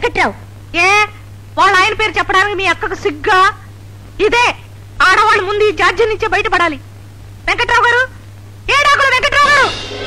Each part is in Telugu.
వెంకట్రావు ఏ వాళ్ళ ఆయన పేరు చెప్పడానికి మీ అక్కకు సిగ్గా ఇదే ఆడవాళ్ళు ముందు ఈ జాడ్యం నుంచే బయటపడాలి వెంకట్రావు గారు ఏడాకులు వెంకట్రావు గారు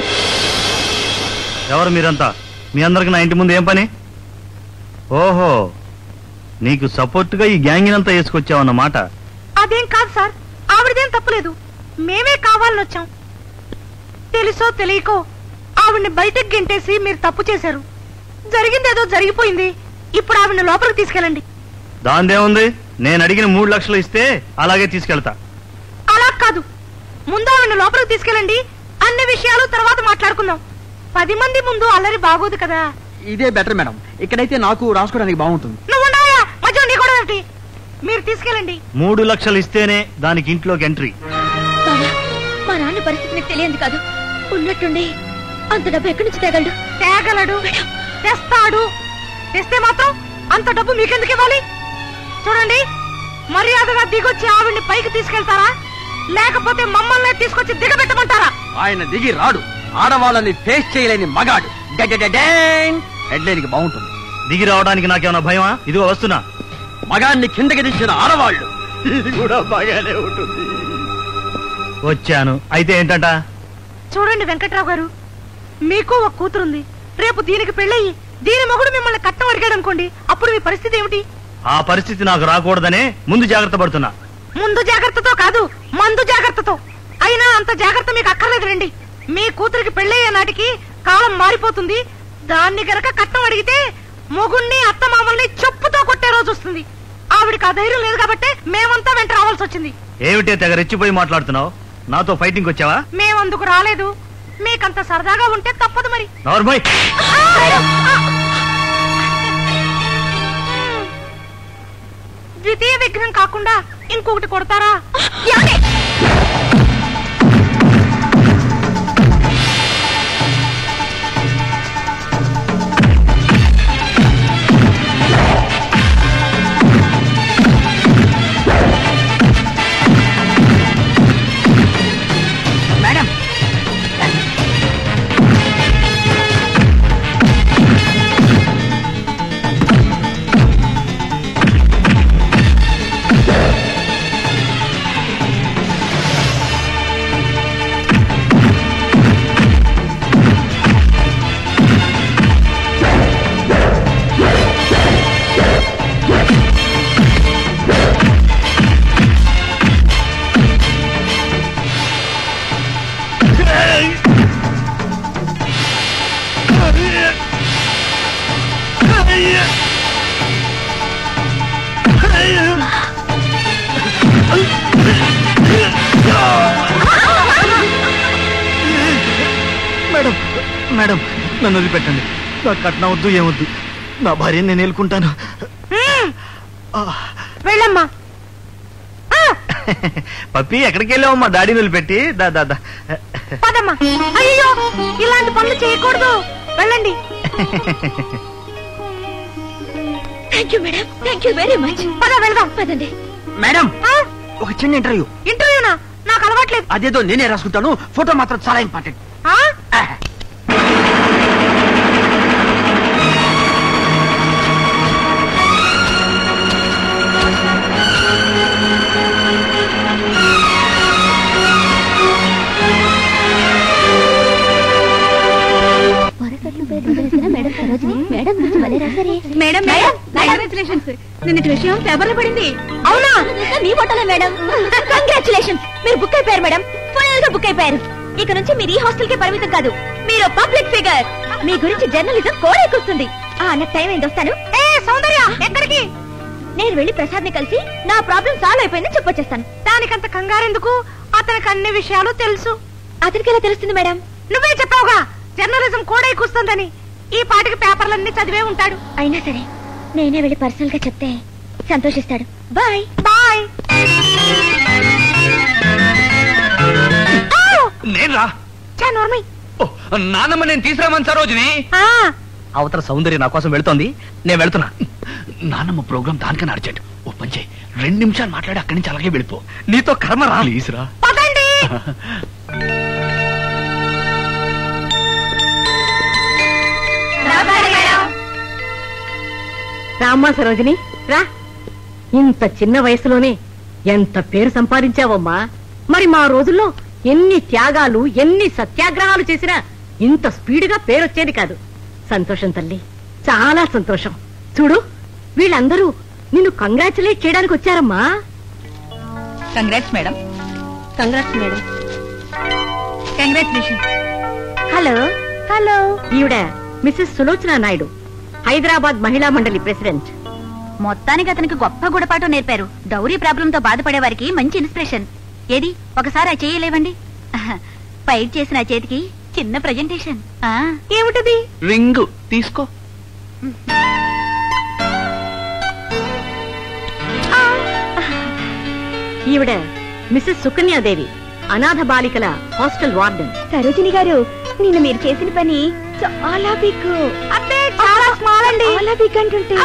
ఎవరు మీరంతా మీ అందరికి నా ఇంటి ముందు ఏం పని ఓహో నీకు సపోర్ట్గా ఈ గ్యాంగ్ అంతా వేసుకొచ్చావన్నమాట అదేం కాదు సార్ ఆవిడదేం తప్పులేదు మేమే కావాలని వచ్చాం తెలుసో తెలియకో ఆవిడ్ని బయటకు గెంటేసి మీరు తప్పు చేశారు జరిగిందేదో జరిగిపోయింది ఇప్పుడు ఆవిడ్ని లోపలికి తీసుకెళ్ళండి దాందేముంది నేను అడిగిన మూడు లక్షలు ఇస్తే అలాగే తీసుకెళ్తా అలా కాదు ముందు ఆవిడ్ని లోపలికి తీసుకెళ్ళండి అన్ని విషయాలు తర్వాత మాట్లాడుకుందాం పది మంది ముందు అల్లరి బాగోదు కదా ఇదే బెటర్ మేడం ఇక్కడైతే నాకు రాసుకోవడానికి బాగుంటుంది నువ్వు ఉండవయ్యా మధ్య నీ కూడా ఏమిటి? మీరు తీసుకెళ్ళండి మూడు లక్షలు ఇస్తేనే దానికి ఇంట్లోకి ఎంట్రీ బావా మా నాన్న పరిస్థితి నీకు తెలియదు కాదు ఉన్నట్టుండి అంత డబ్బు ఎక్కడి నుంచి తేగలడు తేగలడు తెస్తాడు తెస్తే మాత్రం అంత డబ్బు మీకెందుకు ఇవ్వాలి చూడండి మర్యాదగా దిగొచ్చి ఆవిడ్ని పైకి తీసుకెళ్తారా లేకపోతే మమ్మల్ని తీసుకొచ్చి దిగబెట్టమంటారా ఆయన దిగి రాడు ఆడవాళ్ళని ఫేస్ చేయలేని మగాడు హెడ్లైన్ కి బాగుంటుంది దిగి రావడానికి నాకేమైనా భయమా ఇదిగో వస్తున్నా మగాన్ని కిందకి దించిన ఆడవాళ్ళు ఇది కూడా బాగానే ఉంటుంది వచ్చాను అయితే ఏంటంట చూడండి వెంకట్రావు గారు మీకు ఒక కూతురుంది రేపు దీనికి పెళ్ళయి దీని మొగుడు మిమ్మల్ని కట్టం అడిగాడు అనుకోండి అప్పుడు మీ పరిస్థితి ఏమిటి ఆ పరిస్థితి నాకు రాకూడదనే ముందు జాగ్రత్త పడుతున్నా ముందు జాగ్రత్తతో కాదు మందు జాగ్రత్తతో అయినా అంత జాగ్రత్త మీకు అక్కర్లేదు రండి మీ కూతురికి పెళ్ళయ్యే నాటికి కాలం మారిపోతుంది దాన్ని గనక కట్నం అడిగితే మొగుణ్ణి అత్తమామల్ని చెప్పుతో కొట్టే రోజు వస్తుంది ఆవిడికి ఆ ధైర్యం లేదు కాబట్టి మేమంతా వెంట రావాల్సి వచ్చింది ఏమిటే తెగ రెచ్చిపోయి మాట్లాడుతున్నావు నాతో ఫైటింగ్ వచ్చావా మేమందుకు రాలేదు మీకంత సరదాగా ఉంటే తప్పదు మరి నార్మల్ ద్వితీయ విఘ్నం కాకుండా ఇంకొకటి కొడతారా మేడం మేడం మేడం నన్ను వదిలిపెట్టండి నాకు కట్నం వద్దు ఏమొద్దు నా భార్యని నేను ఏలుకుంటాను హ్మ్. వెళ్ళమ్మా ఆ, పప్పి ఎక్కడికి వెళ్ళావు మా డాడీని వదిలిపెట్టి దా దా దా పదమ్మా అయ్యో ఇలాంటి పనులు చేయకూడదు వెళ్ళండి thank you madam thank you very much పద వెళ్దాం పదండి మేడం ఆ, ఒక చిన్న ఇంటర్వ్యూ ఇంటర్వ్యూనా నాకు అలవాట్లేదు అదేదో నేనే రాసుకుంటాను ఫోటో మాత్రం చాలా ఇంపార్టెంట్ ఆ? మేడం సరోజిని మేడం గురించి భలే రాశారే మేడం మేడం, కంగ్రాచులేషన్స్ నిన్నటి విషయం పేపర్లో పడింది అవునా మీ ఫోటోలే మేడం కంగ్రాచులేషన్స్ మీరు బుక్ అయిపోయారు మేడం ఫుల్ గా బుక్ అయిపోయారు ఇక నుంచి మీరు ఈ హాస్టల్ కి పరిమితం కాదు మీరు పబ్లిక్ ఫిగర్ మీ గురించి జర్నలిజం కోడెక్కుస్తుంది ఆ అన్న టైం ఏంటి వస్తాను ఏ సౌందర్య ఎక్కడికి నేను వెళ్ళి ప్రసాద్ ని కలిసి నా ప్రాబ్లం సాల్వ్ అయిపోయిందని చెప్పొచ్చేస్తాను దానికంత కంగారెందుకు అతనికి అన్ని విషయాలు తెలుసు అతనికి ఎలా తెలుస్తుంది మేడం నువ్వే చెప్పావుగా జర్నలిజం కూడా ఎక్కుస్తుందని ఈ పాటికి పేపర్లన్నీ చదివే ఉంటాడు అయినా సరే నేనే వెళ్ళి పర్సనల్ గా చెప్తే సంతోషిస్తాడు బాయ్ బాయ్ నేను రా చా నోర్మి ఓ, నానమ్మ నేను తీసుకురామని సరోజిని ఆ, అవతల సౌందర్య నా కోసం వెళ్తోంది నేను వెళ్తున్నా నానమ్మ ప్రోగ్రామ్ దానికన్నా అర్జెంట్ ఓ పని చేయి రెండు నిమిషాలు మాట్లాడి అక్కడి నుంచి అలాగే వెళ్ళిపో నీతో కర్మ రా ప్లీజ్ రా పదండి రామ్మా సరోజిని రా ఇంత చిన్న వయసులోనే ఎంత పేరు సంపాదించావమ్మా మరి మా రోజుల్లో ఎన్ని త్యాగాలు ఎన్ని సత్యాగ్రహాలు చేసినా ఇంత స్పీడ్గా పేరొచ్చేది కాదు సంతోషం తల్లి చాలా సంతోషం చూడు వీళ్ళందరూ నిన్ను కంగ్రాచులేట్ చేయడానికి వచ్చారమ్మా congrats madam congrats madam congratulation hello hello ఈవిడ మిస్సెస్ సులోచన నాయుడు హైదరాబాద్ మహిళా మండలి ప్రెసిడెంట్ మొత్తానికి అతనికి గొప్ప గుడపాటు నేర్పారు డౌరీ ప్రాబ్లం తో బాధపడే వారికి మంచి ఇన్స్పిరేషన్ ఏది ఒకసారి ఆ చేయలేవండి ఫైట్ చేసిన ఆ చేతికి చిన్న ప్రజెంటేషన్ ఏమిటది రింగ్ తీసుకో ఈవిడ మిస్సెస్ సుకన్యాదేవి అనాథ బాలికల హాస్టల్ వార్డెన్ సరోజిని గారు నిన్న మీరు చేసిన పని చాలా బిగ్ చాలా స్మాల్ అండి చాలా బిగ్ అంటుంటే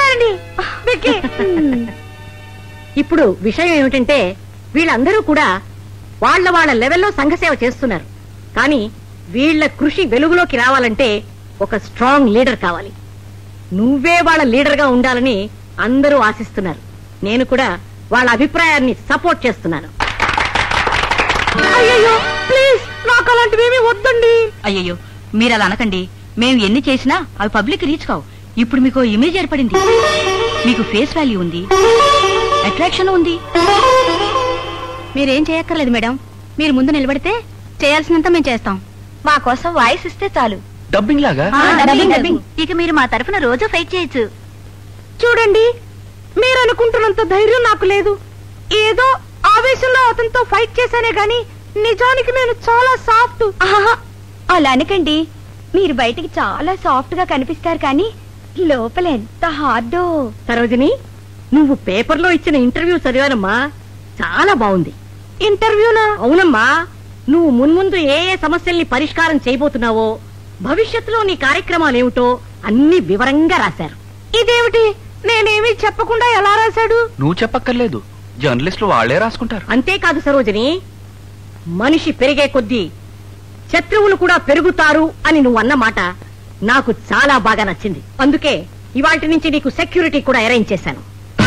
ఇప్పుడు విషయం ఏమిటంటే వీళ్ళందరూ కూడా వాళ్ళ వాళ్ళ లెవెల్లో సంఘసేవ చేస్తున్నారు కానీ వీళ్ళ కృషి వెలుగులోకి రావాలంటే ఒక స్ట్రాంగ్ లీడర్ కావాలి నువ్వే వాళ్ళ లీడర్ గా ఉండాలని అందరూ ఆశిస్తున్నారు నేను కూడా వాళ్ళ అభిప్రాయాన్ని సపోర్ట్ చేస్తున్నాను అయ్యో ప్లీజ్ నాకు అలాంటివేమీ వద్దండి అయ్యయ్యో మీరు అలా అనకండి మేము ఎన్ని చేసినా అవి పబ్లిక్ రీచ్ కావు ఇప్పుడు మీకు ఇమేజ్ ఏర్పడింది మీకు ఫేస్ వాల్యూ ఉంది అట్రాక్షన్ ఉంది మీరేం చేయక్కర్లేదు మేడం మీరు ముందు నిలబడితే చేయాల్సినంత మేము చేస్తాం మా కోసం వాయిస్ ఇస్తే చాలు డబ్బింగ్ లాగా డబ్బింగ్ డబ్బింగ్ ఇక మీరు మా తరఫున రోజు ఫైట్ చేయొచ్చు చూడండి మీరు అనుకుంటున్నంత ధైర్యం నాకు లేదు ఏదో ఆవేశంలో అతనితో ఫైట్ చేశానే గాని నిజానికి నేను చాలా సాఫ్ట్ ఆహా, అలా అనకండి మీరు బయటికి చాలా సాఫ్ట్ గా కనిపిస్తారు కానీ లోపల ఎంత హార్డో సరోజిని నువ్వు పేపర్లో ఇచ్చిన ఇంటర్వ్యూ చదివానమ్మా చాలా బాగుంది ఇంటర్వ్యూనా అవునమ్మా నువ్వు మున్ముందు ఏ ఏ సమస్యల్ని పరిష్కారం చేయబోతున్నావో భవిష్యత్తులో నీ కార్యక్రమాలేమిటో అన్ని వివరంగా రాశారు ఇదేమిటి నేనేమీ చెప్పకుండా ఎలా రాశాడు నువ్వు చెప్పక్కర్లేదు జర్నలిస్టులు వాళ్లే రాసుకుంటారు అంతేకాదు సరోజిని మనిషి పెరిగే కొద్దీ శత్రువులు కూడా పెరుగుతారు అని నువ్వు అన్న మాట నాకు చాలా బాగా నచ్చింది అందుకే ఇవాటి నుంచి నీకు సెక్యూరిటీ కూడా అరేంజ్ చేశాను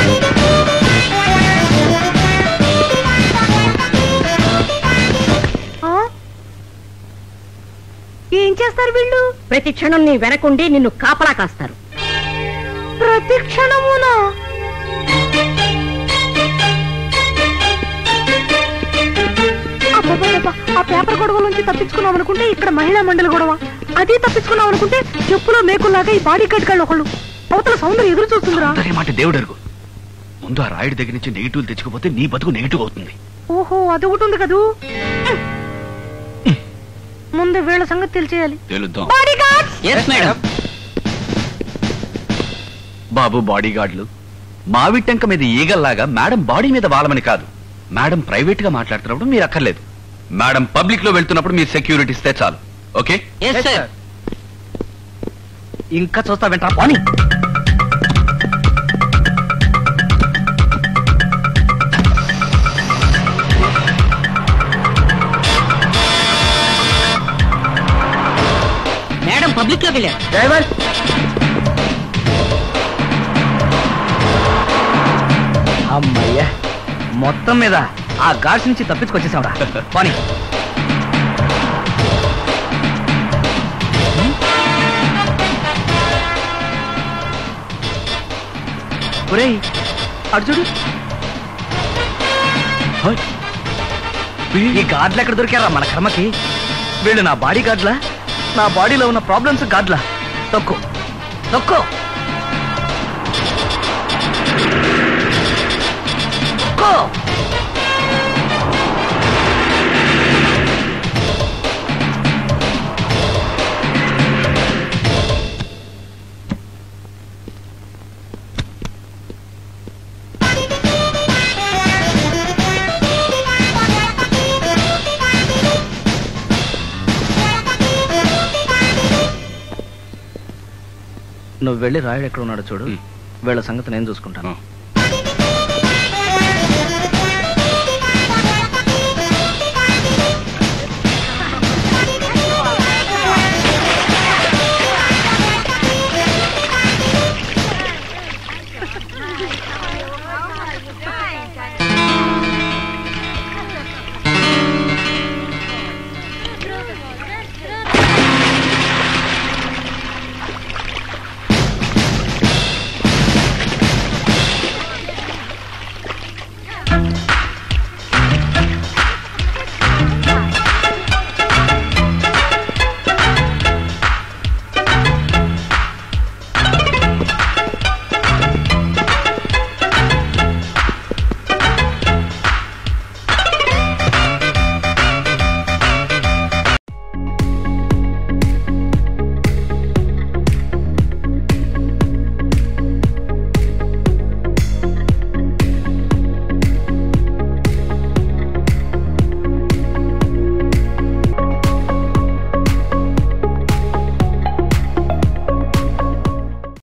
ఏం చేస్తారు వీళ్ళు ప్రతి క్షణం నీ వెనకుండి నిన్ను కాపలా కాస్తారు ప్రతి క్షణమునా అబ్బబ్బబ్బబ్బ, ఆ పేపర్ గొడవ నుంచి తప్పించుకున్నాం అనుకుంటే ఇక్కడ మహిళా మండలి గొడవ అది తప్పించుకున్నాం అనుకుంటే చెప్పులో మేకుల్లాగా ఈ బాడీ కట్టుకాళ్ళు ఒకళ్ళు అవతల సౌందర్యం ఎదురు చూస్తుందిరా సౌందర్యం మాట దేవుడు అరుగు ముందు ఆ రాయుడి దగ్గర నుంచి నెగిటివ్ తెచ్చుకోపోతే నీ బతుకు నెగిటివ్ అవుతుంది ఓహో అది ఒకటి ఉంది కదూ ముందు వీళ్ళ సంగతి తెలిసేయాలి తెలుద్దాం ఎస్ మేడం బాబు బాడీ గార్డులు మావి టెంక మీద ఈగల్లాగా మేడం బాడీ మీద వాలమని కాదు మేడం ప్రైవేట్ గా మాట్లాడుతున్నప్పుడు మీరు అక్కర్లేదు మేడం పబ్లిక్ లో వెళ్తున్నప్పుడు మీరు సెక్యూరిటీ ఇస్తే చాలు ఓకే ఎస్ సార్ ఇంకా చూస్తా వెంటరా పోనీ మేడం పబ్లిక్ లోకి వెళ్ళారు డ్రైవర్ అమ్మయ్యా మొత్తం మీద ఆ గాడ్స్ నుంచి తప్పించుకొచ్చేసావురా పోనీ ఒరేయ్ అటు చూడు ఈ గాడ్లు ఎక్కడ దొరికారా మన కర్మకి వీళ్ళు నా బాడీ గాడ్లా నా బాడీలో ఉన్న ప్రాబ్లమ్స్ గాడ్లా తొక్కు తొక్కు తొక్కు నువ్వు వెళ్ళి రాయుడు ఎక్కడ ఉన్నాడో చూడు మ్. వీళ్ళ సంగతి నేను చూసుకుంటాను